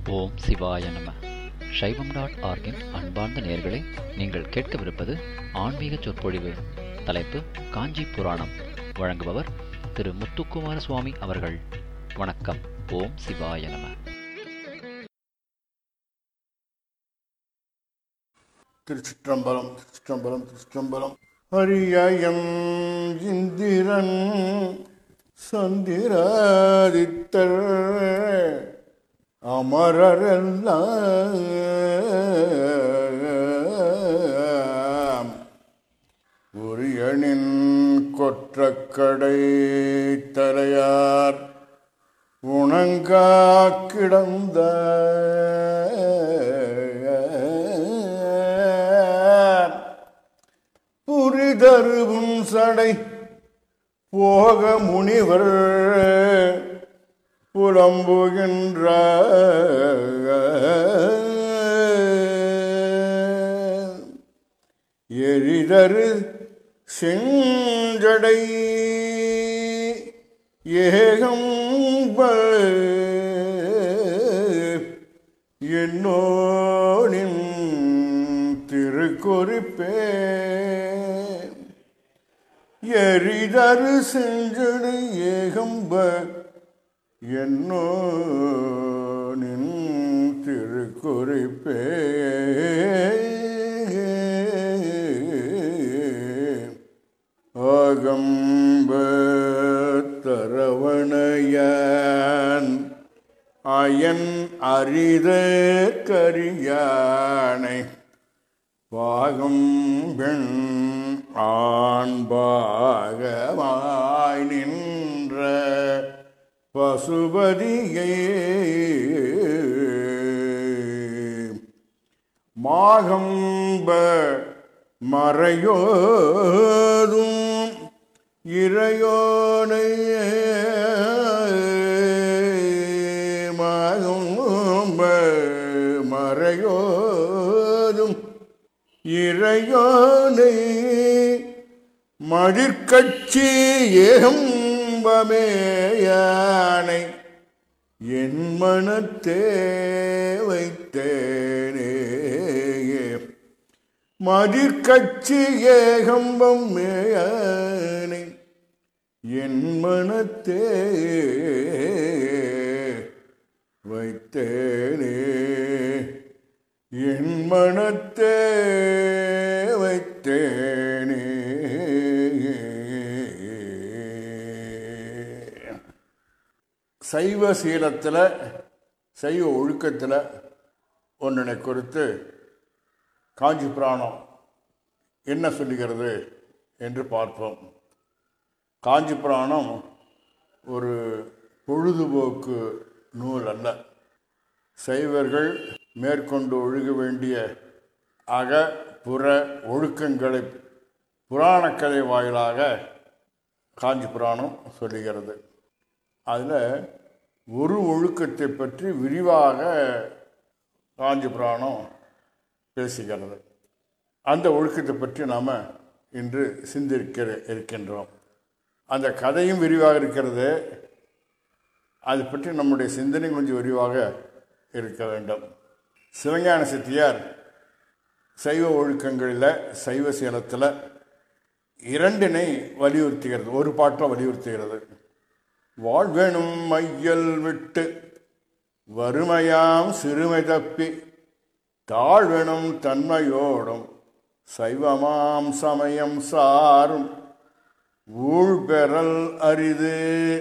ஓம் சிவாய நம சைவம் டாட் ஆர்கின் அன்பார்ந்த நேயர்களே நீங்கள் கேட்கவிருப்பது ஆன்மீக சொற்பொழிவு தலைப்பு காஞ்சி புராணம் வழங்குபவர் திரு முத்துக்குமார சுவாமி அவர்கள் வணக்கம் ஓம் சிவாய நம திருச்சிற்றம்பலம் திருச்சிற்றம்பலம் திருச்சிற்றம்பலம் அரியம் இந்திரன் சந்திராதித்தர் அமரரெல்லாம் உரியனின் கொற்றக்கடை தலையார் உணங்கா கிடந்த புரிதருவும் சடை போக முனிவர் புலம்புகின்ற எரிதரு செஞ்சடை ஏகம் என்னோனின் திருக்குறிப்பே எரிதரு செஞ்சடு ஏகம்ப என்னோனின் திருக்குறிப்பே ஆகம்ப தரவணையான் அயன் அரித கரியானை பாகம் பெண் ஆண்பாகமாய் நின்ற பசுபதியே மாகம்ப மறையோதும் இறையோனையே மாகம்ப மறையோதும் இறையோனை மதிர்கட்சி ஏகம்பமேயானை என் மனத்தே வைத்தேனே மதிர்கட்சி ஏகம்பம் மேயானை என் மனத்தே வைத்தேனே என் மனத்தே வைத்தேனே சைவ சீலத்தில் சைவ ஒழுக்கத்தில் ஒன்றினை குறித்து காஞ்சி புராணம் என்ன சொல்லுகிறது என்று பார்ப்போம் காஞ்சி புராணம் ஒரு பொழுதுபோக்கு நூல் அல்ல சைவர்கள் மேற்கொண்டு ஒழுக வேண்டிய அக புற ஒழுக்கங்களை புராணக்கதை வாயிலாக காஞ்சி புராணம் சொல்லுகிறது அதில் ஒரு ஒழுக்கத்தை பற்றி விரிவாக காஞ்சி புராணம் பேசுகிறது அந்த ஒழுக்கத்தை பற்றி நாம் இன்று சிந்திருக்கிற இருக்கின்றோம் அந்த கதையும் விரிவாக இருக்கிறது அதை பற்றி நம்முடைய சிந்தனை கொஞ்சம் விரிவாக இருக்க வேண்டும் சிவஞான சித்தியார் சைவ ஒழுக்கங்களில் சைவ சீலத்தில் இரண்டினை வலியுறுத்துகிறது ஒரு பாட்டில் வலியுறுத்துகிறது வாழ்வேணும் மையல் விட்டு வறுமையாம் சிறுமை தப்பி தாழ்வெனும் தன்மையோடும் சைவமாம் சமயம் சாரும் ஊழ்பெறல் அரிது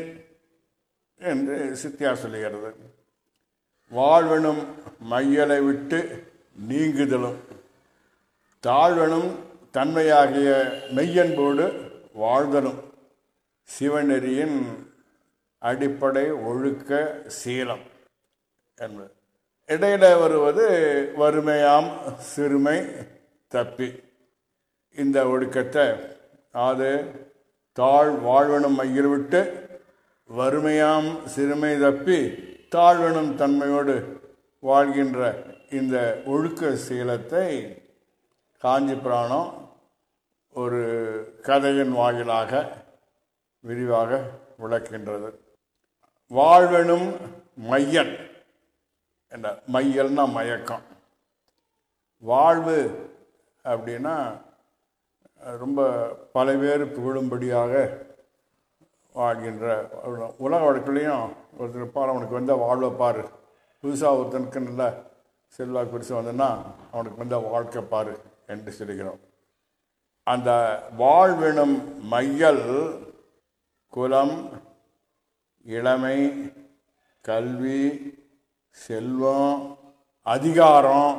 என்று சித்தியார் சொல்லுகிறது வாழ்வெனும் மையலை விட்டு நீங்குதலும் தாழ்வெனும் தன்மையாகிய மெய்யன்போடு வாழ்தலும் சிவநெறியின் அடிப்படை ஒழுக்க சீலம் என்பது இடையில வருவது வறுமையாம் சிறுமை தப்பி இந்த ஒழுக்கத்தை அது தாழ் வாழ்வனும் மையில் விட்டு வறுமையாம் சிறுமை தப்பி தாழ்வனும் தன்மையோடு வாழ்கின்ற இந்த ஒழுக்க சீலத்தை காஞ்சி புராணம் ஒரு கதையின் வாயிலாக விரிவாக விளக்கின்றது வாழ்வெனும் மையன் என்ன மையல்னா மயக்கம் வாழ்வு அப்படின்னா ரொம்ப பல பேர் புகழும்படியாக வாழ்கின்ற உலக வழக்கிலையும் ஒருத்தர் பாரு அவனுக்கு வந்த வாழ்வை பாரு புதுசாக ஒருத்தனுக்கு நல்ல செல்வாக்கு பெருசு வந்ததுன்னா அவனுக்கு வந்த வாழ்க்கை பாரு என்று சொல்லுகிறோம் அந்த வாழ்வெனும் மையல் குலம் இளமை கல்வி செல்வம் அதிகாரம்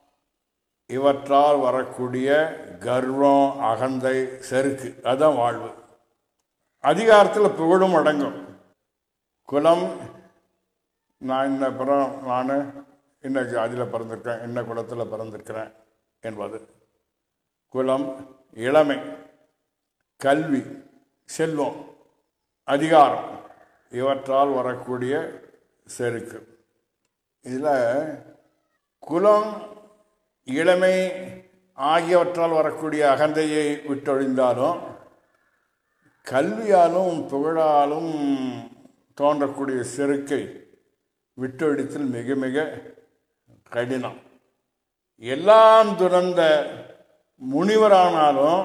இவற்றால் வரக்கூடிய கர்வம் அகந்தை செருக்கு அதுதான் வாழ்வு அதிகாரத்தில் புகழும் அடங்கும் குலம் நான் இன்ன பிறம் நான் இன்ன ஜாதியில் பிறந்திருக்கேன் இன்ன குலத்தில் பிறந்திருக்கிறேன் என்பது குலம் இளமை கல்வி செல்வம் அதிகாரம் இவற்றால் வரக்கூடிய செருக்கு இதில் குலம் இளமை ஆகியவற்றால் வரக்கூடிய அகந்தையை விட்டொழிந்தாலும் கல்வியாலும் புகழாலும் தோன்றக்கூடிய செருக்கை விட்டொழித்தல் மிக மிக கடினம் எல்லாம் துறந்த முனிவரானாலும்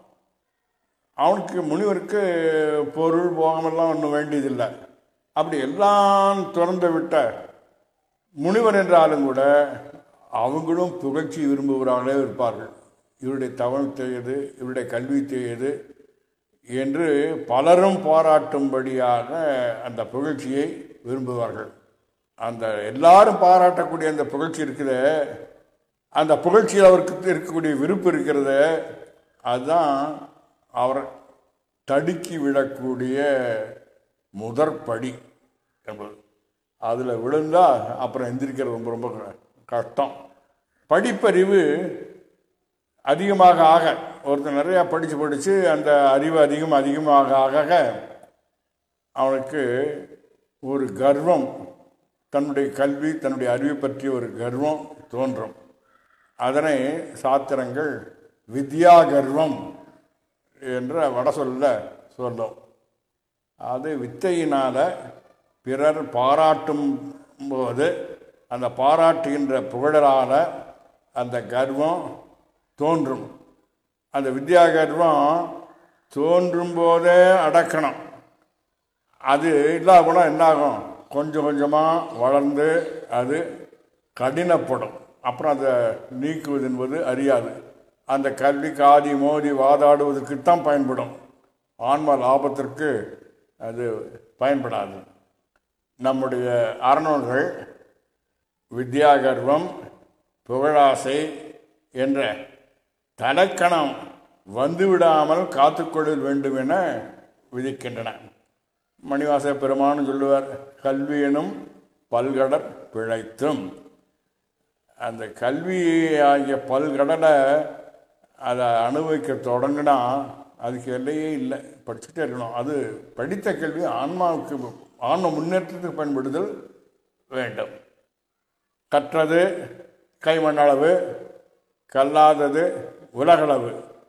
அவனுக்கு முனிவருக்கு பொருள் போகமெல்லாம் ஒன்றும் வேண்டியதில்லை அப்படி எல்லாம் துறந்து விட்ட முனிவர் என்றாலும் கூட அவங்களும் புகழ்ச்சி விரும்புகிறவர்களே இருப்பார்கள் இவருடைய தவம் தேயது இவருடைய கல்வி தேயது என்று பலரும் பாராட்டும்படியாக அந்த புகழ்ச்சியை விரும்புவார்கள் அந்த எல்லாரும் பாராட்டக்கூடிய அந்த புகழ்ச்சி இருக்குது அந்த புகழ்ச்சியில் அவருக்கு இருக்கக்கூடிய விருப்பம் இருக்கிறது அதுதான் அவர் தடுக்கி விடக்கூடிய முதற்படி என்பது அதில் விழுந்தால் அப்புறம் எந்திரிக்கிறது ரொம்ப ரொம்ப கஷ்டம் படிப்பறிவு அதிகமாக ஆக ஒருத்தர் நிறையா படித்து படித்து அந்த அறிவு அதிகம் அதிகமாக ஆக அவனுக்கு ஒரு கர்வம் தன்னுடைய கல்வி தன்னுடைய அறிவை பற்றிய ஒரு கர்வம் தோன்றும் அதனை சாத்திரங்கள் வித்யா கர்வம் என்ற வட சொல்ல சொல்லும் அது வித்தையினால் பிறர் பாராட்டும் போது அந்த பாராட்டுகின்ற புகழலால் அந்த கர்வம் தோன்றும் அந்த வித்யா கர்வம் தோன்றும் போதே அடக்கணும் அது இல்லாத கூட என்னாகும் கொஞ்சம் கொஞ்சமாக வளர்ந்து அது கடினப்படும் அப்புறம் அதை நீக்குவது என்பது அறியாது அந்த கல்வி காதி மோதி வாதாடுவதற்குத்தான் பயன்படும் ஆன்ம லாபத்திற்கு அது பயன்படாது நம்முடைய அறநூல்கள் வித்யாகர்வம் புகழாசை என்ற தலக்கணம் வந்துவிடாமல் காத்துக்கொள்ள வேண்டும் என விதிக்கின்றன மணிவாச பெருமான் சொல்லுவார் கல்வி எனும் பல்கடற் பிழைத்தும் அந்த கல்வி ஆகிய பல்கடலை அதை அனுபவிக்க தொடங்கினா அதுக்கு எல்லையே இல்லை படிச்சுட்டே இருக்கணும் அது படித்த கல்வி ஆன்மாவுக்கு ஆன்ம முன்னேற்றத்துக்கு பயன்படுதல் வேண்டும் கற்றது கைமண்ணளவு கல்லாதது உலகளவு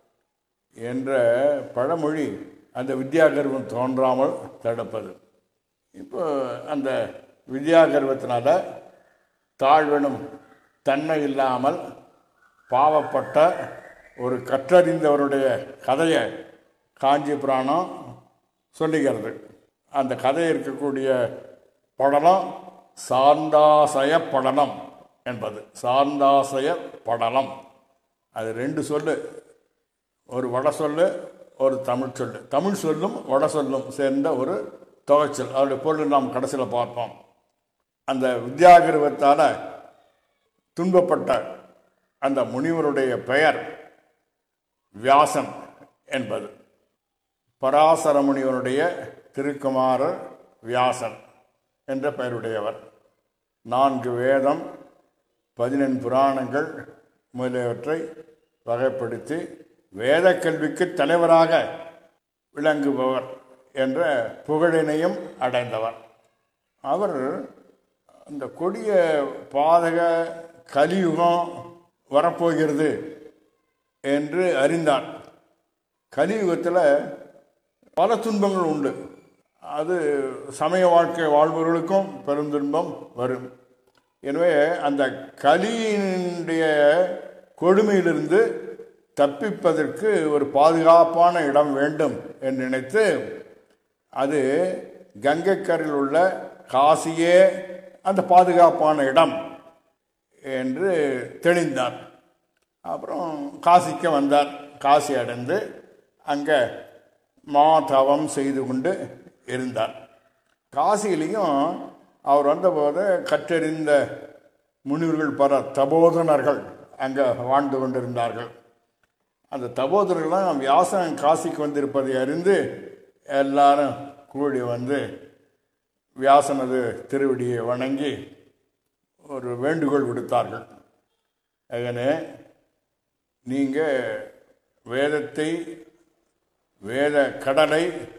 என்ற பழமொழி அந்த வித்யாகர்வம் தோன்றாமல் தடுப்பது இப்போ அந்த வித்யாகர்வத்தினால தாழ்வெனும் தன்மை இல்லாமல் பாவப்பட்ட ஒரு கற்றறிந்தவருடைய கதையை காஞ்சி புராணம் சொல்லுகிறது அந்த கதை இருக்கக்கூடிய படலம் சாந்தாசய படலம் என்பது சாந்தாசய படலம் அது ரெண்டு சொல்லு ஒரு வட சொல்லு ஒரு தமிழ் சொல்லு தமிழ் சொல்லும் வட சொல்லும் சேர்ந்த ஒரு தொகைச்சொல் அதோடைய பொருள் நாம் கடைசியில் பார்ப்போம் அந்த வித்யாகிருவத்தால் துன்பப்பட்ட அந்த முனிவருடைய பெயர் வியாசன் என்பது பராசர முனிவனுடைய திருக்குமாரர் வியாசன் என்ற பெயருடையவர் நான்கு வேதம் பதினெண் புராணங்கள் முதலியவற்றை வகைப்படுத்தி வேத கல்விக்கு தலைவராக விளங்குபவர் என்ற புகழினையும் அடைந்தவர் அவர் அந்த கொடிய பாதக கலியுகம் வரப்போகிறது என்று அறிந்தார் கலியுகத்தில் பல துன்பங்கள் உண்டு அது சமய வாழ்க்கை வாழ்பவர்களுக்கும் பெருந்துன்பம் வரும் எனவே அந்த கலியினுடைய கொடுமையிலிருந்து தப்பிப்பதற்கு ஒரு பாதுகாப்பான இடம் வேண்டும் என்று நினைத்து அது கங்கைக்கரையில் உள்ள காசியே அந்த பாதுகாப்பான இடம் என்று தெளிந்தார் அப்புறம் காசிக்கு வந்தார் காசி அடைந்து அங்கே மாதவம் செய்து கொண்டு இருந்தார் காசியிலையும் அவர் வந்தபோது கற்றறிந்த முனிவர்கள் பல தபோதனர்கள் அங்கே வாழ்ந்து கொண்டிருந்தார்கள் அந்த தபோதனர்கள்லாம் வியாசன் காசிக்கு வந்திருப்பதை அறிந்து எல்லாரும் கூடி வந்து வியாசனது திருவடியை வணங்கி ஒரு வேண்டுகோள் விடுத்தார்கள் அதனே நீங்கள் வேதத்தை வேத கடலை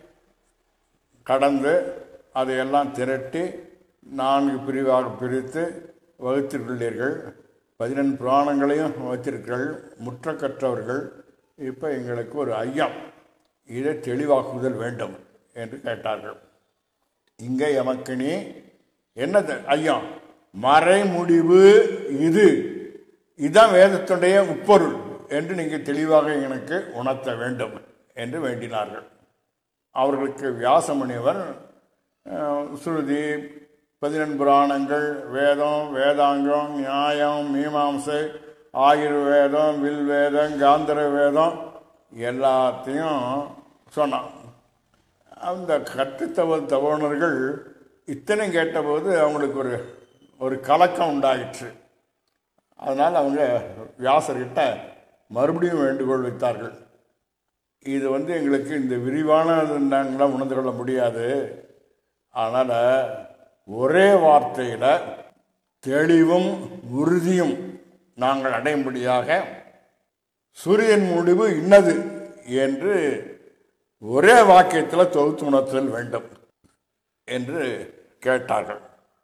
கடந்து அதையெல்லாம் திரட்டி நான்கு பிரிவாக பிரித்து வகுத்திருக்கிறீர்கள் பதினெண்டு புராணங்களையும் வச்சிருக்கிறீர்கள் முற்ற கற்றவர்கள் இப்போ எங்களுக்கு ஒரு ஐயம் இதை தெளிவாக்குதல் வேண்டும் என்று கேட்டார்கள் இங்கே எமக்கு நீ என்னது ஐயம் மறைமுடிவு இது இதுதான் வேதத்துடைய உட்பொருள் என்று நீங்கள் தெளிவாக எனக்கு உணர்த்த வேண்டும் என்று வேண்டினார்கள் அவர்களுக்கு வியாசமுனிவர் அஹ், ஸ்ருதி பதினெண் புராணங்கள் வேதம் வேதாங்கம் நியாயம் மீமாம்சை ஆயுர்வேதம் வில் வேதம் காந்தர வேதம் எல்லாத்தையும் சொன்னான் அந்த கற்றுத்தவ தவணர்கள் இத்தனை கேட்டபோது அவங்களுக்கு ஒரு ஒரு கலக்கம் உண்டாயிற்று அதனால் அவங்க வியாசர்கிட்ட மறுபடியும் வேண்டுகோள் வைத்தார்கள் இது வந்து எங்களுக்கு இந்த விரிவான நாங்களாம் உணர்ந்து கொள்ள முடியாது அதனால் ஒரே வார்த்தையில் தெளிவும் உறுதியும் நாங்கள் அடையும்படியாக சூரியன் முடிவு இன்னது என்று ஒரே வாக்கியத்தில் தொகுத்து உணர்த்தல் வேண்டும் என்று கேட்டார்கள்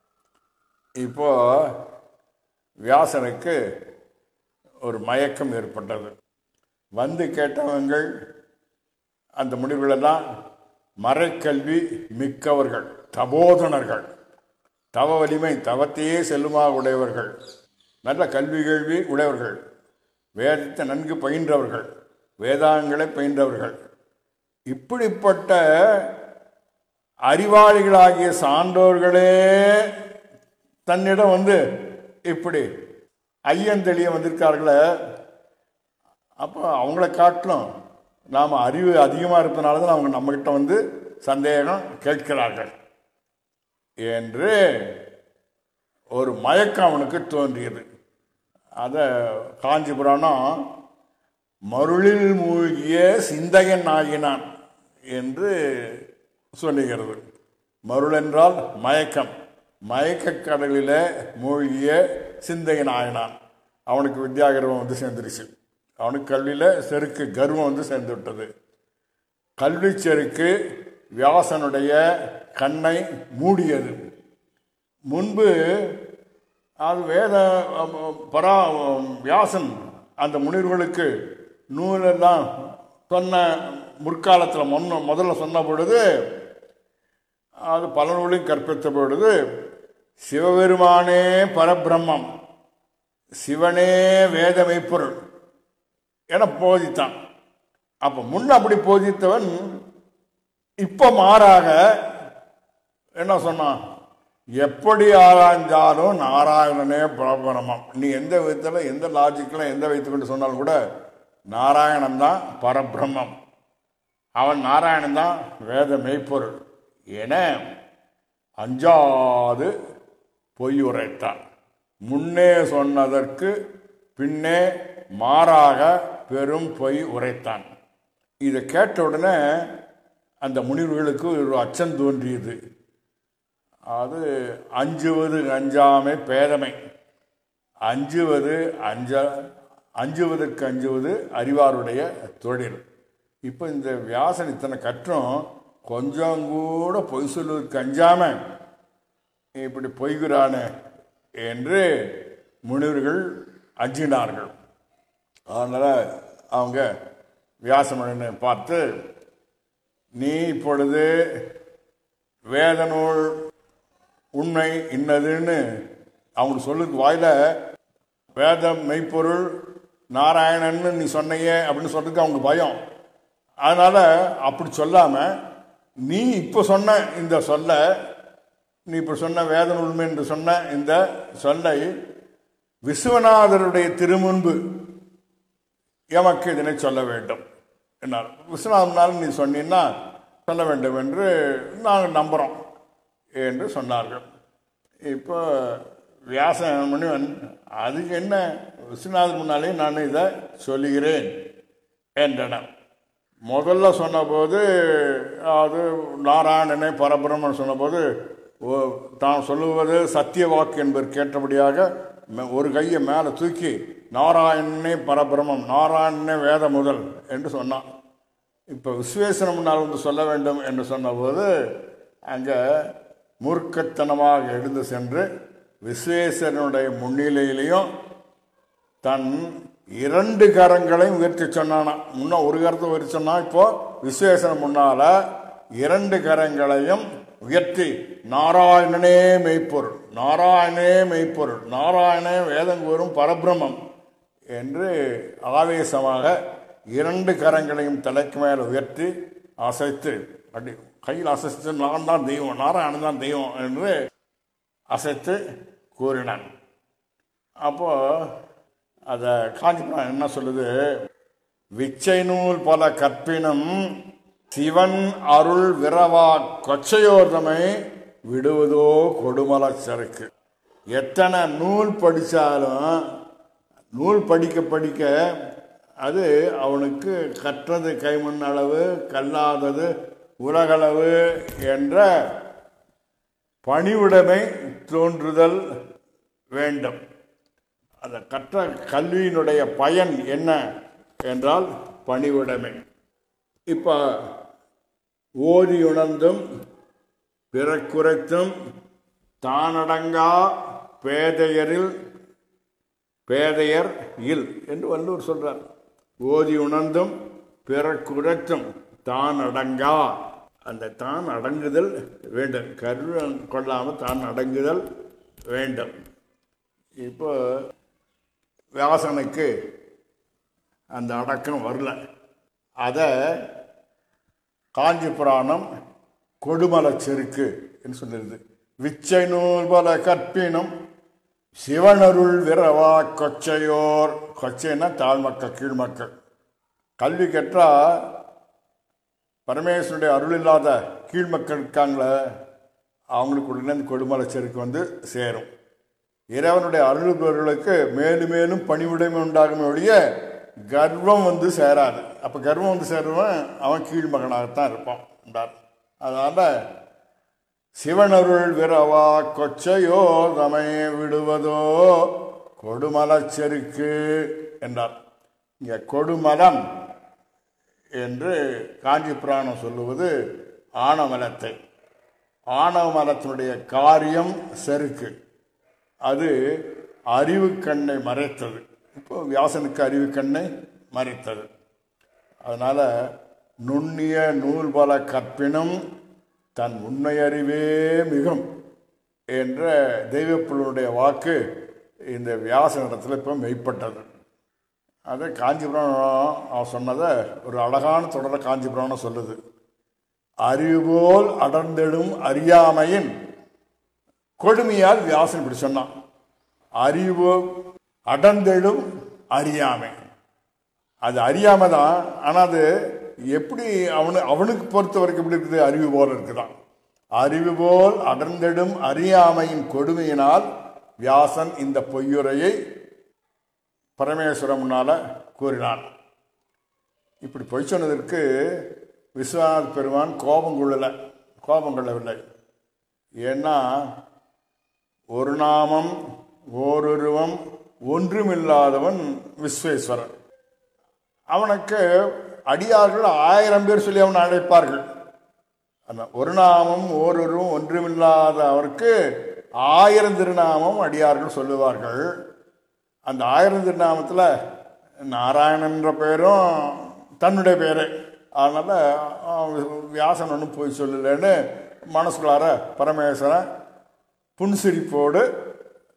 இப்போ வியாசனுக்கு ஒரு மயக்கம் ஏற்பட்டது வந்து கேட்டவங்கள் அந்த முடிவுகளெல்லாம் மறைக்கல்வி மிக்கவர்கள் தபோதனர்கள் தவ வலிமை தவத்தையே செல்லுமாக உடையவர்கள் நல்ல கல்வி கேள்வி உடையவர்கள் வேதத்தை நன்கு பயின்றவர்கள் வேதாங்களை பயின்றவர்கள் இப்படிப்பட்ட அறிவாளிகளாகிய சான்றோர்களே தன்னிடம் வந்து இப்படி ஐயன் தெளிய வந்திருக்கார்களே அப்போ அவங்கள காட்டிலும் நாம் அறிவு அதிகமாக இருப்பதனால தான் அவங்க நம்மக்கிட்ட வந்து சந்தேகம் கேட்கிறார்கள் என்று ஒரு மயக்கம் அவனுக்கு தோன்றியது அதை காஞ்சி புராணம் மருளில் மூழ்கிய சிந்தையன் ஆகினான் என்று சொல்லுகிறது மருள் என்றால் மயக்கம் மயக்கக் கடலில் மூழ்கிய சிந்தையன் ஆகினான் அவனுக்கு வித்யாகர்வம் வந்து சேர்ந்துருச்சு அவனுக்கு கல்வியில் செருக்கு கர்வம் வந்து சேர்ந்து விட்டது கல்வி செருக்கு வியாசனுடைய கண்ணை மூடியது முன்பு அது வேத அம், பரா வியாசன் அந்த முனிவர்களுக்கு நூலெல்லாம் சொன்ன முற்காலத்தில் முன்ன முதல்ல சொன்ன பொழுது அது பல நூலையும் கற்பித்த பொழுது சிவபெருமானே பரபிரம்மம் சிவனே வேத மெய்ப்பொருள் என போதித்தான் அப்போ முன்ன அப்படி போதித்தவன் இப்போ மாறாக என்ன சொன்னான் எப்படி ஆராய்ந்தாலும் நாராயணனே பரபிரமம் நீ எந்த விதத்தில் எந்த லாஜிக்கில் எந்த வைத்துக்கொண்டு சொன்னாலும் கூட நாராயணன் தான் பரபிரம்மம் அவன் நாராயணன் தான் வேத மெய்ப்பொருள் என அஞ்சாது பொய் உரைத்தான் முன்னே சொன்னதற்கு பின்னே மாறாக பெரும் பொய் உரைத்தான் இதை கேட்ட உடனே அந்த முனிவர்களுக்கு ஒரு அச்சம் தோன்றியது அது அஞ்சுவது அஞ்சாமை பேதமை அஞ்சுவது அஞ்ச அஞ்சுவதற்கு அஞ்சுவது அறிவாருடைய தொழில் இப்போ இந்த வியாசன் இத்தனை கற்றும் கொஞ்சம் கூட பொய் சொல்வதற்கு அஞ்சாம இப்படி பொய்கிறானே என்று முனிவர்கள் அஞ்சினார்கள் அதனால் அவங்க வியாசமணனை பார்த்து நீ இப்பொழுது வேத நூல் உண்மை இன்னதுன்னு அவங்களுக்கு சொல்லுக்கு வாயில வேதம் மெய்ப்பொருள் நாராயணன்னு நீ சொன்னையே அப்படின்னு சொல்றதுக்கு அவங்க பயம் அதனால அப்படி சொல்லாம நீ இப்போ சொன்ன இந்த சொல்ல நீ இப்போ சொன்ன வேதன் உண்மை என்று சொன்ன இந்த சொல்லை விஸ்வநாதருடைய திருமுன்பு எமக்கு இதனை சொல்ல வேண்டும் என்னால் விஸ்வநாதனால் நீ சொன்னீன்னா சொல்ல வேண்டும் என்று நாங்கள் நம்புகிறோம் என்று சொன்னார்கள் இப்போ வியாச முனிவன் அதுக்கு என்ன விஸ்வநாதர் முன்னாலே நான் இதை சொல்லுகிறேன் என்றனர் முதல்ல சொன்னபோது அது நாராயணனை பரபிரமன் சொன்னபோது ஓ- தான் சொல்லுவது சத்திய வாக்கு என்பது கேட்டபடியாக மெ- ஒரு கையை மேலே தூக்கி நாராயணனே பரபிரமம் நாராயணனே வேத முதல் என்று சொன்னான் இப்போ விஸ்வேசனம் முன்னால் வந்து சொல்ல வேண்டும் என்று சொன்னபோது அங்கே மூர்க்கத்தனமாக எழுந்து சென்று விஸ்வேஸ்வரனுடைய முன்னிலையிலையும் தன் இரண்டு கரங்களையும் உயர்த்தி சொன்னானா முன்ன ஒரு கரத்தை உயர்த்தி சொன்னா இப்போ விஸ்வேசனம் முன்னால இரண்டு கரங்களையும் உயர்த்தி நாராயணனே மெய்ப்பொருள் நாராயணனே மெய்ப்பொருள் நாராயணே வேதங்கூறும் பரபிரமம் என்று ஆவேசமாக இரண்டு கரங்களையும் தலைக்கு மேல் உயர்த்தி அசைத்து அப்படி கையில் அசைத்து நான் தான் தெய்வம் நாராயணன் தான் தெய்வம் என்று அசைத்து கூறினான் அப்போ அதை காஞ்சிபுரம் என்ன சொல்லுது விச்சை நூல் பல கற்பினும் சிவன் அருள் விரவா கொச்சையோர்தமை விடுவதோ கொடுமலச் சறுக்கு எத்தனை நூல் படித்தாலும் நூல் படிக்க படிக்க அது அவனுக்கு கற்றது கைமண் அளவு கல்லாதது உலகளவு என்ற பணிவுடைமை தோன்றுதல் வேண்டும் அந்த கற்ற கல்வியினுடைய பயன் என்ன என்றால் பணிவுடைமை இப்போ ஓதி உணர்ந்தும் பிறக்குறைத்தும் தானடங்கா பேதையரில் பேதையர் இல் என்று வள்ளுவர் சொல்றார் ஓதி உணர்ந்தும் பிறக்குறைத்தும் தான் அடங்கா அந்த தான் அடங்குதல் வேண்டும் கருவி கொள்ளாமல் தான் அடங்குதல் வேண்டும் இப்போ வியாசனுக்கு அந்த அடக்கம் வரல அதை காஞ்சி புராணம் கொடுமலச் செருக்கு என்று சொல்லிருது விச்சை நூல் பல கற்பினும் சிவனருள் விரவா கொச்சையோர் கொச்சைன்னா தாழ்மக்கள் கீழ்மக்கள் கல்வி கற்றா பரமேஸ்வருடைய அருள் இல்லாத கீழ்மக்கள் இருக்காங்களே அவங்களுக்கு உடனே இந்த கொடுமலை செருக்கு வந்து சேரும் இறைவனுடைய அருள்பவர்களுக்கு மேலும் மேலும் பணிவுடைமை உண்டாகுமே ஒழிய கர்வம் வந்து சேராது அப்போ கர்வம் வந்து சேருவன் அவன் கீழ்மகனாகத்தான் இருப்பான் என்றார் அதனால் சிவனருள் விரவா கொச்சையோ தமை விடுவதோ கொடுமலச் செருக்கு என்றார் இங்கே கொடுமலம் என்று காஞ்சி புராணம் சொல்லுவது ஆணவமலத்தை ஆணவமலத்தினுடைய காரியம் செருக்கு அது அறிவு கண்ணை மறைத்தது இப்போ வியாசனுக்கு அறிவு கண்ணை மறைத்தது அதனால நுண்ணிய நூல் பல கற்பினும் தன் உண்மை அறிவே மிகும் என்ற தெய்வப்புலனுடைய வாக்கு இந்த வியாசனிடத்தில் இப்போ மெய்ப்பட்டது அதை காஞ்சிபுரம் அவன் சொன்னதை ஒரு அழகான தொடர காஞ்சிபுரம் சொல்லுது அறிவுபோல் அடர்ந்தெடும் அறியாமையின் கொடுமையால் வியாசன் இப்படி சொன்னான் அறிவு அடர்ந்தெழும் அறியாமை அது அறியாமை தான் ஆனால் அது எப்படி அவனு அவனுக்கு பொறுத்த வரைக்கும் எப்படி இருக்குது அறிவு போல் இருக்குதான் அறிவு போல் அடர்ந்தெடும் அறியாமையின் கொடுமையினால் வியாசன் இந்த பொய்யுரையை பரமேஸ்வரன் முன்னால கூறினான் இப்படி பொய் சொன்னதற்கு விஸ்வநாத பெருமான் கோபம் கொள்ளலை கோபம் கொள்ளவில்லை ஏன்னா ஒரு நாமம் ஓருருவம் ஒன்றுமில்லாதவன் விஸ்வேஸ்வரன் அவனுக்கு அடியார்கள் ஆயிரம் பேர் சொல்லி அவனை அழைப்பார்கள் அந்த ஒரு நாமம் ஓருருவம் ஒன்றுமில்லாத அவருக்கு ஆயிரம் திருநாமம் அடியார்கள் சொல்லுவார்கள் அந்த ஆயிரம் திருநாமத்தில் நாராயணன்ற பேரும் தன்னுடைய பேர் அதனால் வியாசன் ஒன்றும் போய் சொல்லலைன்னு மனசுக்குள்ளார பரமேஸ்வரன் புன்சிரிப்போடு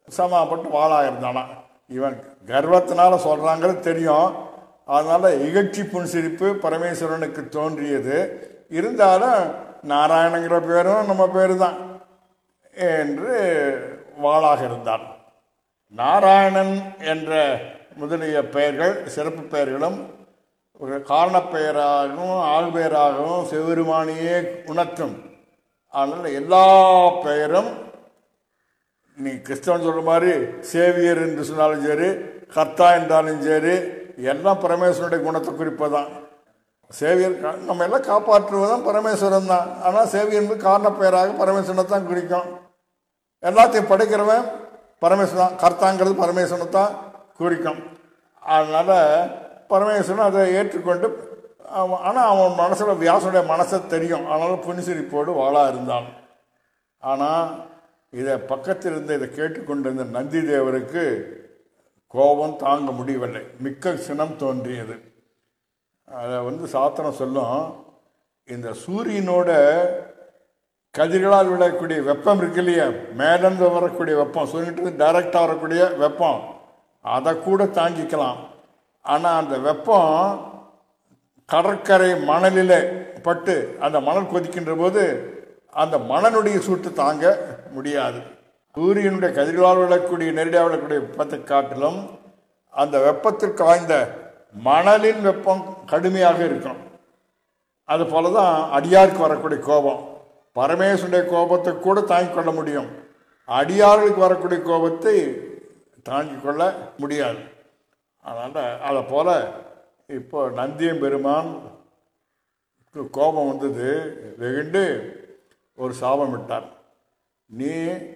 சமாப்பட்டு வாளாக இருந்தானா இவன் கர்வத்தினால சொல்கிறாங்கிறது தெரியும் அதனால இகழ்ச்சி புன்சிரிப்பு பரமேஸ்வரனுக்கு தோன்றியது இருந்தாலும் நாராயணங்கிற பேரும் நம்ம பேர் தான் என்று வாளாக இருந்தான் நாராயணன் என்ற முதலிய பெயர்கள் சிறப்பு பெயர்களும் ஒரு காரணப் பெயராகவும் ஆள்பெயராகவும் சிவபெருமானியே உணர்த்தும் அதனால் எல்லா பெயரும் நீ கிறிஸ்தவன் சொல்ற மாதிரி சேவியர் என்று சொன்னாலும் சரி கர்த்தா என்றாலும் சரி எல்லாம் பரமேஸ்வரனுடைய குணத்தை குறிப்பதான் சேவியர் கா- நம்ம எல்லாம் காப்பாற்றுவதும் பரமேஸ்வரன் தான் ஆனால் சேவியர் என்பது காரணப் பெயராக பரமேஸ்வரனை தான் குறிக்கும் எல்லாத்தையும் படைக்கிறவன் பரமேஸ்வரன் தான் கர்த்தாங்கிறது பரமேஸ்வரனை தான் குறிக்கும் அதனால் பரமேஸ்வரன் அதை ஏற்றுக்கொண்டு அவன் ஆனால் அவன் மனசில் வியாசனுடைய மனசை தெரியும் அதனால் புனிசிரிப்போடு வாழா இருந்தான் ஆனால் இதை பக்கத்தில் இருந்து இதை கேட்டுக்கொண்டிருந்த நந்தி தேவருக்கு கோபம் தாங்க முடியவில்லை மிக்க சினம் தோன்றியது அதை வந்து சாத்திரம் சொல்லும் இந்த சூரியனோட கதிர்களால் விடக்கூடிய வெப்பம் இருக்கு இல்லையா மேலேருந்து வரக்கூடிய வெப்பம் சூரியன்ட்டு டைரக்டாக வரக்கூடிய வெப்பம் அதை கூட தாங்கிக்கலாம் ஆனால் அந்த வெப்பம் கடற்கரை மணலில் பட்டு அந்த மணல் கொதிக்கின்ற போது அந்த மணலுடைய சூட்டு தாங்க முடியாது சூரியனுடைய கதிர்களால் விடக்கூடிய நேரடியாக விடக்கூடிய வெப்பத்தை காட்டிலும் அந்த வெப்பத்திற்கு வாய்ந்த மணலின் வெப்பம் கடுமையாக இருக்கும் அது போல தான் அடியாருக்கு வரக்கூடிய கோபம் பரமேஸ்வருடைய கோபத்தை கூட தாங்கிக் கொள்ள முடியும் அடியார்களுக்கு வரக்கூடிய கோபத்தை தாங்கிக் கொள்ள முடியாது அதனால் அதை போல இப்போ நந்தியம் பெருமான் கோபம் வந்தது வெகுண்டு ஒரு சாபம் விட்டார் நீ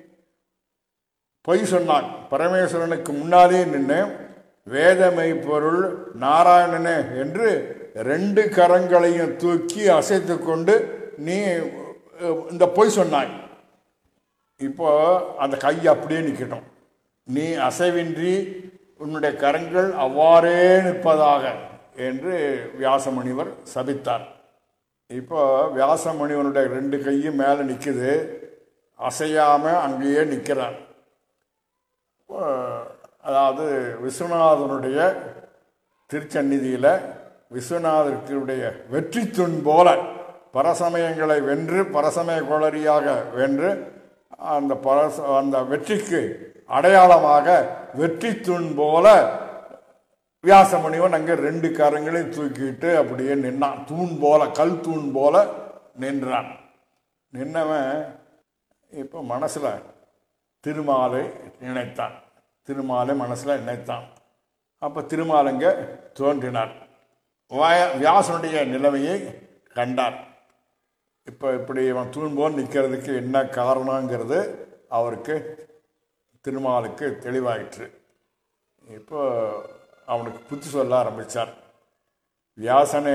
பொய் சொன்னான் பரமேஸ்வரனுக்கு முன்னாலே நின்று வேதமை பொருள் நாராயணனே என்று ரெண்டு கரங்களையும் தூக்கி அசைத்து கொண்டு நீ அஹ், இந்த பொய் சொன்னாய் இப்போ அந்த கை அப்படியே நிற்கட்டும் நீ அசைவின்றி உன்னுடைய கரங்கள் அவ்வாறே நிற்பதாக என்று வியாசமுனிவர் சபித்தார் இப்போ வியாசமுனிவனுடைய ரெண்டு கையும் மேலே நிற்குது அசையாமல் அங்கேயே நிற்கிறார் இப்போ, அதாவது விஸ்வநாதனுடைய திருச்சந்நிதியில் விஸ்வநாதருடைய வெற்றி தூண் போல பரசமயங்களை வென்று பரசமய கோளரியாக வென்று அந்த பரச அந்த வெற்றிக்கு அடையாளமாக வெற்றி தூண் போல வியாசமுனிவன் அங்கே ரெண்டு கரங்களையும் தூக்கிட்டு அப்படியே நின்னான் தூண் போல கல் தூண் போல நின்றான் நின்னவன் இப்போ மனசில் திருமாலை நினைத்தான் திருமாலை மனசில் நினைத்தான் அப்போ திருமாலங்க தோன்றினார் வய- வியாசனுடைய நிலைமையை கண்டார் இப்போ இப்படி இவன் தூண்போல் நிற்கிறதுக்கு என்ன காரணங்கிறது அவருக்கு திருமாலுக்கு தெளிவாயிற்று இப்போ அவனுக்கு புத்தி சொல்ல ஆரம்பித்தார் வியாசனே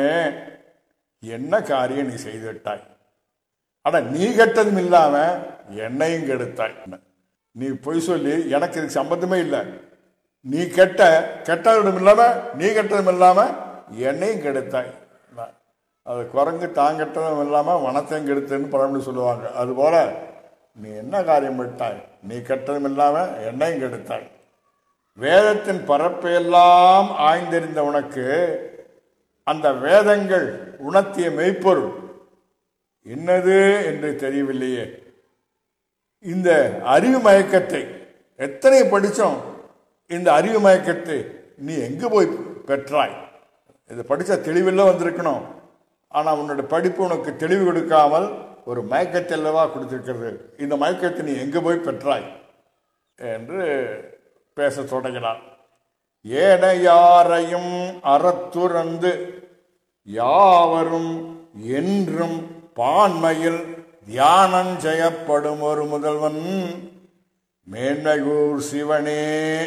என்ன காரியம் நீ செய்து விட்டாய் ஆனால் நீ கெட்டதும் இல்லாமல் என்னையும் கெடுத்தாய் நீ பொய் சொல்லி எனக்கு இதுக்கு சம்பந்தமே இல்லை நீ கெட்ட கெட்டதும் இல்லாமல் நீ கெட்டதும் இல்லாமல் என்னையும் கெடுத்தாய் அது குரங்கு தான் கெட்டதும் இல்லாமல் வனத்தையும் கெடுத்துன்னு பழமொழி சொல்லுவாங்க அதுபோல நீ என்ன காரியம் விட்டாய் நீ கெட்டதும் இல்லாமல் என்னையும் கெடுத்தாய் வேதத்தின் பரப்பையெல்லாம் ஆய்ந்தறிந்த உனக்கு அந்த வேதங்கள் உணர்த்திய மெய்ப்பொருள் என்னது என்று தெரியவில்லையே இந்த அறிவு மயக்கத்தை எத்தனை படித்தோம் இந்த அறிவு மயக்கத்தை நீ எங்கே போய் பெற்றாய் இதை படித்த தெளிவில் வந்திருக்கணும் ஆனால் உன்னோட படிப்பு உனக்கு தெளிவு கொடுக்காமல் ஒரு மயக்கத்தை அல்லவா கொடுத்திருக்கிறது இந்த மயக்கத்தை நீ எங்கே போய் பெற்றாய் என்று பேசத் தொடங்கினார் ஏன யாரையும் அறத்துறந்து யாவரும் என்றும் பான்மையில் தியானம் செய்யப்படும் ஒரு முதல்வன் மேன்மைகூர் சிவனே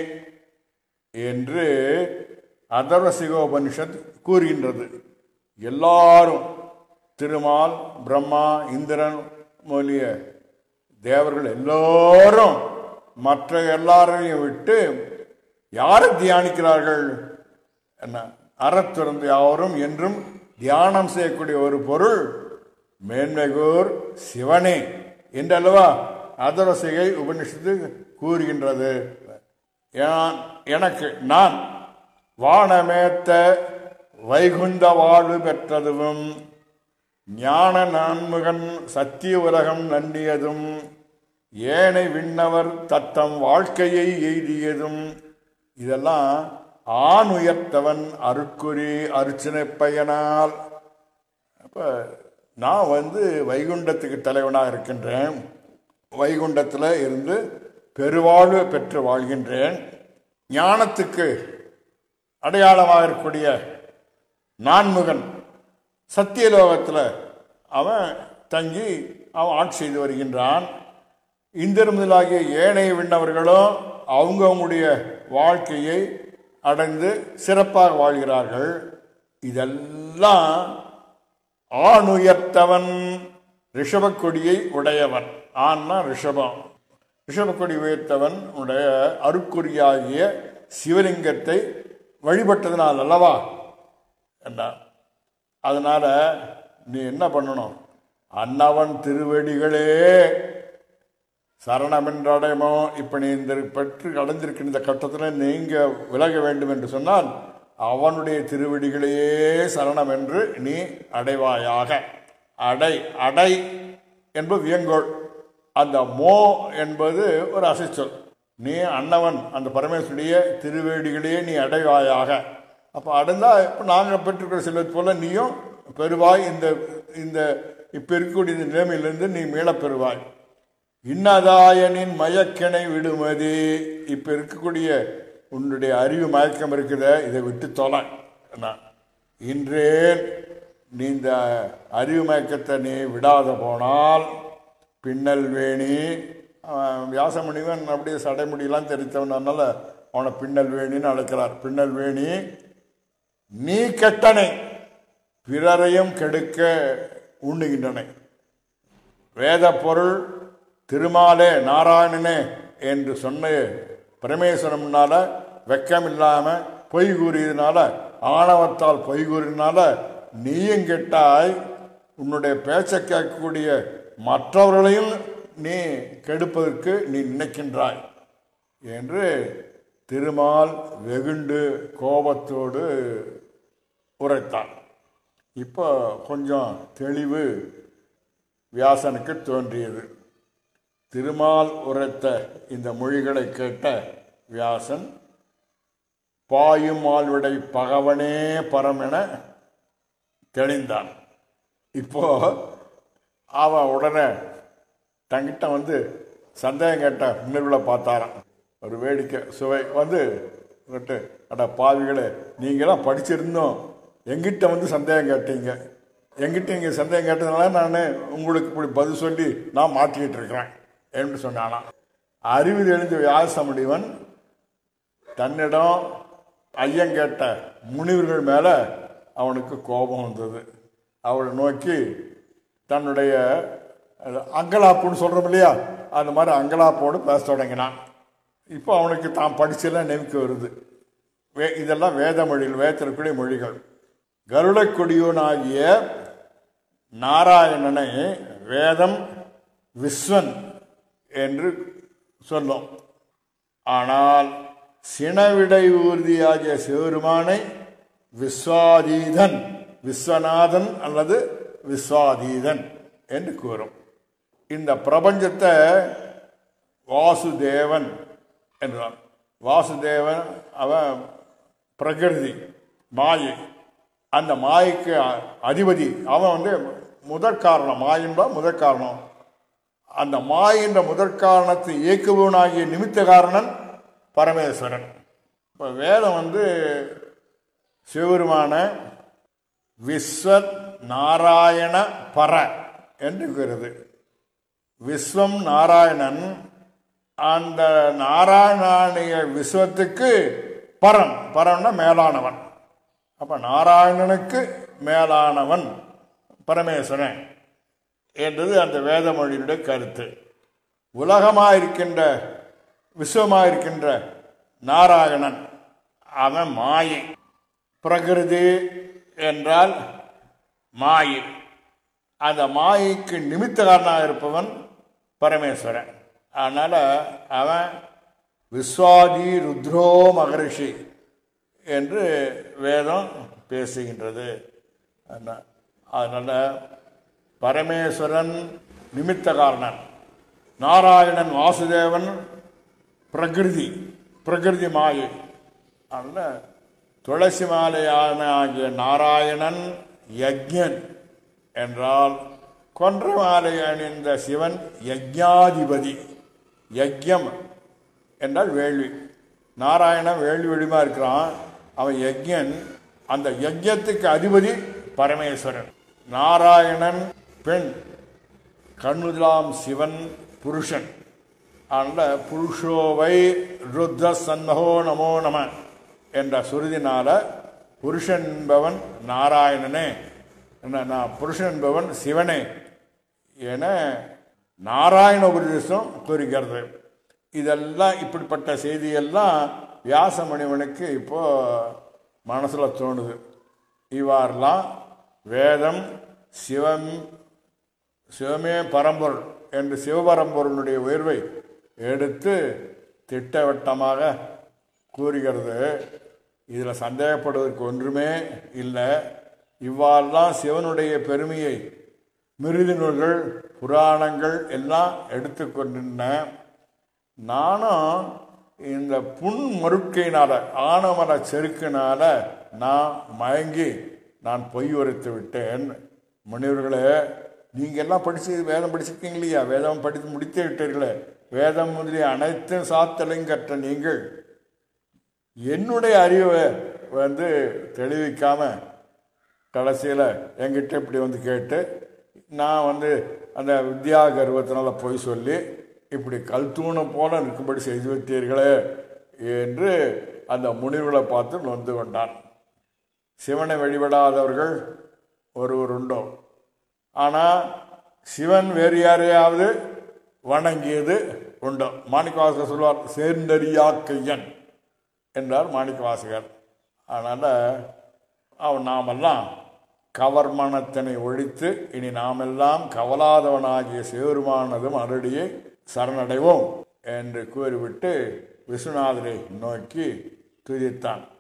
என்று அதர்வ சிகோபனிஷத் கூறுகின்றது எல்லாரும் திருமால் பிரம்மா இந்திரன் முதலிய தேவர்கள் எல்லோரும் மற்ற எல்லாரையும் விட்டு யாரை தியானிக்கிறார்கள் என்ன அறத்துறந்து யாவரும் என்றும் தியானம் செய்யக்கூடிய ஒரு பொருள் மேன்மைகூர் சிவனே என்றல்லவா அதரசிகை உபனிஷத்து கூறுகின்றது ஏன் எனக்கு நான் வானமேத்த வைகுந்த வாழ்வு பெற்றதும் ஞான நான்முகன் சத்திய உலகம் நன்னியதும் ஏனை விண்ணவர் தத்தம் வாழ்க்கையை எய்தியதும் இதெல்லாம் ஆண் உயர்த்தவன் அருட்குறி அருச்சனை பயனால் அப்போ நான் வந்து வைகுண்டத்துக்கு தலைவனாக இருக்கின்றேன் வைகுண்டத்தில் இருந்து பெருவாழ்வு பெற்று வாழ்கின்றேன் ஞானத்துக்கு அடையாளமாக இருக்கக்கூடிய நான்முகன் சத்தியலோகத்தில் அவன் தங்கி அவன் ஆட்சி செய்து வருகின்றான் இந்திர முதலாகிய ஏனைய விண்ணவர்களும் அவங்கவுங்களுடைய வாழ்க்கையை அடைந்து சிறப்பாக வாழ்கிறார்கள் இதெல்லாம் ஆணுயர்த்தவன் ரிஷபக்கொடியை உடையவன் ஆன்னா ரிஷபம் ரிஷபக்கொடி உயர்த்தவன் உடைய அருக்குறியாகிய சிவலிங்கத்தை வழிபட்டதுனால் அல்லவா என்றார் அதனால நீ என்ன பண்ணணும் அன்னவன் திருவடிகளே சரணமென்றடைமோ இப்போ நீ இந்த பெற்று அடைஞ்சிருக்கிற இந்த கட்டத்தில் நீங்க விலக வேண்டும் என்று சொன்னால் அவனுடைய திருவடிகளையே சரணம் என்று நீ அடைவாயாக அடை அடை என்பது வியங்கோள் அந்த மோ என்பது ஒரு அசைச்சொல் நீ அன்னவன் அந்த பரமேஸ்வருடைய திருவேடிகளையே நீ அடைவாயாக அப்போ அடைந்தா இப்போ நாங்கள் பெற்றுக்கிற செல்வது போல நீயும் பெறுவாய் இந்த இந்த இப்போ இருக்கக்கூடிய இந்த நிலைமையிலிருந்து நீ மீளப் பெறுவாய் இன்னதாயனின் மயக்கிணை விடுமதி இப்போ இருக்கக்கூடிய உன்னுடைய அறிவு மயக்கம் இருக்குத இதை விட்டு தொலை நான் இன்றே நீ இந்த அறிவு மயக்கத்தை நீ விடாத போனால் பின்னல் வேணி அவன் வியாசமுனிவன் அப்படியே சடைமுடியெல்லாம் தெரித்தவன் அதனால அவனை பின்னல் வேணின்னு அழைக்கிறார் பின்னல் வேணி நீ கெட்டனை பிறரையும் கெடுக்க உண்ணுகின்றனை வேத பொருள் திருமாலே நாராயணனே என்று சொன்ன பரமேஸ்வரம்னால வெக்கம் இல்லாம பொய் கூறியதுனால ஆணவத்தால் பொய் கூறினால நீயும் கெட்டாய் உன்னுடைய பேச்சை கேட்கக்கூடிய மற்றவர்களையும் நீ கெடுப்பதற்கு நீ நினைக்கின்றாய் என்று திருமால் வெகுண்டு கோபத்தோடு உரைத்தான் இப்போ கொஞ்சம் தெளிவு வியாசனுக்கு தோன்றியது திருமால் உரைத்த இந்த மொழிகளை கேட்ட வியாசன் பாயும் ஆழ்விடை பகவனே பரம் என தெளிந்தான் இப்போ அவன் உடனே தங்கிட்ட வந்து சந்தேகம் கேட்ட நிறுவலை பார்த்தாராம் ஒரு வேடிக்கை சுவை வந்து வந்துட்டு அட பாவிகளே நீங்களாம் படிச்சிருந்தோம் எங்கிட்ட வந்து சந்தேகம் கேட்டீங்க எங்கிட்ட இங்கே சந்தேகம் கேட்டதுனால நான் உங்களுக்கு இப்படி பதில் சொல்லி நான் மாட்டிக்கிட்டு இருக்கிறேன் என்று சொன்னானாம் அறிவு தெரிஞ்ச வியாசமுடிவன் தன்னிடம் ஐயன் கேட்ட முனிவர்கள் மேலே அவனுக்கு கோபம் வந்தது அவளை நோக்கி தன்னுடைய அஹ், அங்கலாப்புன்னு சொல்கிறோம் இல்லையா அந்த மாதிரி அங்கலாப்போடு பேச தொடங்கினான் இப்போ அவனுக்கு தான் படிச்செல்லாம் நினைக்க வருது வே இதெல்லாம் வேத மொழிகள் வேதத்திற்குரிய மொழிகள் கருடக்கொடியோனாகிய நாராயணனை வேதம் விஸ்வன் என்று சொல்லும் ஆனால் சினவிடை ஊர்தியாகிய சிவருமானை விஸ்வாதீதன் விஸ்வநாதன் அல்லது விஸ்வாதீதன் என்று கூறும் இந்த பிரபஞ்சத்தை வாசுதேவன் என்றான் வாசுதேவன் அவன் பிரகிருதி மாயை அந்த மாயைக்கு அ- அதிபதி அவன் வந்து முதற் காரணம் மாயின்பா முதற் காரணம் அந்த மாயின்ற முதற் காரணத்தை இயக்குபவனாகிய நிமித்த காரணன் பரமேஸ்வரன் இப்போ வேதம் வந்து சிவபெருமான விஸ்வத் நாராயண பர என்று கூறுகிறது விஸ்வம் நாராயணன் அந்த நாராயணானிய விஸ்வத்துக்கு பரன் பரன்னா மேலானவன் அப்ப நாராயணனுக்கு மேலானவன் பரமேஸ்வரன் என்றது அந்த வேதமொழியினுடைய கருத்து உலகமாயிருக்கின்ற விஸ்வமாயிருக்கின்ற நாராயணன் அவன் மாயை பிரகிருதி என்றால் மாயை அந்த மாயைக்கு நிமித்த காரணமாக இருப்பவன் பரமேஸ்வரன் அதனால் அவன் விஸ்வாதி ருத்ரோ மகரிஷி என்று வேதம் பேசுகின்றது அதனா- அதனால பரமேஸ்வரன் நிமித்த காரணன் நாராயணன் வாசுதேவன் பிரகிருதி பிரகிருதி மாயை அதனால் துளசி மாலையான ஆகிய நாராயணன் யஜ்ஞன் என்றால் கொன்ற மாலை அணிந்த சிவன் யஜ்ஞாதிபதி யஜ்யம் என்றால் வேள்வி நாராயணன் வேள்வி வடிமா இருக்கிறான் அவன் யஜ்ஞன் அந்த யஜ்யத்துக்கு அதிபதி பரமேஸ்வரன் நாராயணன் பெண் கண்ணுதலாம் சிவன் புருஷன் அதனால் புருஷோவை ருத்ர சன்னகோ நமோ நம என்ற சுருதினால புருஷன் என்பவன் நாராயணனே என்ன நான் புருஷன் என்பவன் சிவனே என நாராயண உபதேசம் கூறுகிறது இதெல்லாம் இப்படிப்பட்ட செய்தியெல்லாம் வியாசமணிவனுக்கு இப்போ மனசில் தோணுது இவ்வாறெல்லாம் வேதம் சிவம் சிவமே பரம்பொருள் என்று சிவபரம்பொருளுடைய உயர்வை எடுத்து திட்டவட்டமாக கூறுகிறது இதில் சந்தேகப்படுவதற்கு ஒன்றுமே இல்லை இவ்வாறெல்லாம் சிவனுடைய பெருமையை மிருதி நூல்கள் புராணங்கள் எல்லாம் எடுத்துக்கொண்டிருந்த நானும் இந்த புண் மறுக்கையினால ஆணவர செருக்கினால நான் மயங்கி நான் பொய் உரைத்து விட்டேன் முனிவர்களே நீங்கள் எல்லாம் படிச்சு வேதம் படிச்சிருக்கீங்க இல்லையா வேதம் படித்து முடித்து விட்டீர்களே வேதம் முதலிய அனைத்தும் சாத்தலையும் கற்ற நீங்கள் என்னுடைய அறிவை வந்து தெளிவிக்காம கடைசியில் என்கிட்ட இப்படி வந்து கேட்டு நான் வந்து அந்த வித்யா கர்வத்தினால போய் சொல்லி இப்படி கல் தூணை போல இருக்கும்படி செய்து வைத்தீர்களே என்று அந்த முனிவர்களை பார்த்து நொந்து கொண்டான் சிவனை வழிபடாதவர்கள் ஒருவர் உண்டோ ஆனால் சிவன் வேறு யாரையாவது வணங்கியது உண்டோ மாணிக்கவாசகர் சொல்வார் சேர்ந்தறியாக்கையன் என்றார் மாணிக்கவாசகர் அதனால் அவன் நாமெல்லாம் கவர்மணத்தினை ஒழித்து இனி நாமெல்லாம் கவலாதவனாகிய சிவருமானதும் அருடியை சரணடைவோம் என்று கூறிவிட்டு விஸ்வநாதரை நோக்கி துதித்தான்